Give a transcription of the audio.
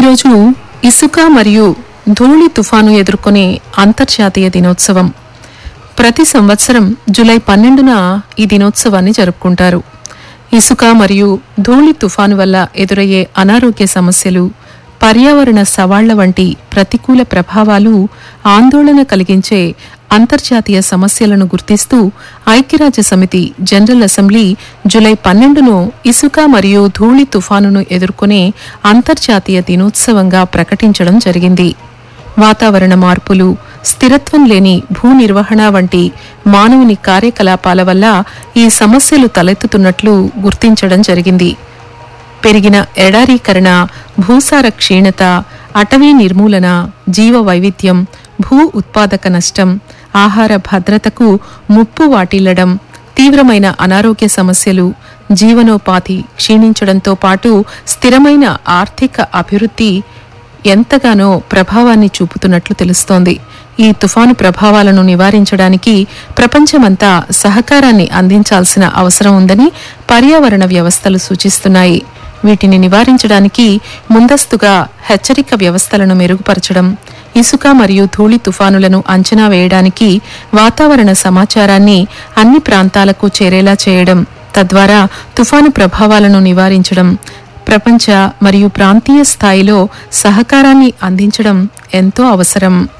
ఈరోజు ఇసుక మరియు ధూళి తుఫాను ఎదుర్కొనే అంతర్జాతీయ దినోత్సవం ప్రతి సంవత్సరం జూలై పన్నెండున ఈ దినోత్సవాన్ని జరుపుకుంటారు ఇసుక మరియు ధూళి తుఫాను వల్ల ఎదురయ్యే అనారోగ్య సమస్యలు పర్యావరణ సవాళ్ల వంటి ప్రతికూల ప్రభావాలు ఆందోళన కలిగించే అంతర్జాతీయ సమస్యలను గుర్తిస్తూ ఐక్యరాజ్య సమితి జనరల్ అసెంబ్లీ జూలై పన్నెండును ఇసుక మరియు ధూళి తుఫానును ఎదుర్కొనే అంతర్జాతీయ దినోత్సవంగా ప్రకటించడం జరిగింది వాతావరణ మార్పులు స్థిరత్వం లేని భూ నిర్వహణ వంటి మానవుని కార్యకలాపాల వల్ల ఈ సమస్యలు తలెత్తుతున్నట్లు గుర్తించడం జరిగింది పెరిగిన ఎడారీకరణ భూసార క్షీణత అటవీ నిర్మూలన జీవ వైవిధ్యం భూ ఉత్పాదక నష్టం ఆహార భద్రతకు ముప్పు వాటిల్లడం తీవ్రమైన అనారోగ్య సమస్యలు జీవనోపాధి క్షీణించడంతో పాటు స్థిరమైన ఆర్థిక అభివృద్ధి ఎంతగానో ప్రభావాన్ని చూపుతున్నట్లు తెలుస్తోంది ఈ తుఫాను ప్రభావాలను నివారించడానికి ప్రపంచమంతా సహకారాన్ని అందించాల్సిన అవసరం ఉందని పర్యావరణ వ్యవస్థలు సూచిస్తున్నాయి వీటిని నివారించడానికి ముందస్తుగా హెచ్చరిక వ్యవస్థలను మెరుగుపరచడం ఇసుక మరియు ధూళి తుఫానులను అంచనా వేయడానికి వాతావరణ సమాచారాన్ని అన్ని ప్రాంతాలకు చేరేలా చేయడం తద్వారా తుఫాను ప్రభావాలను నివారించడం ప్రపంచ మరియు ప్రాంతీయ స్థాయిలో సహకారాన్ని అందించడం ఎంతో అవసరం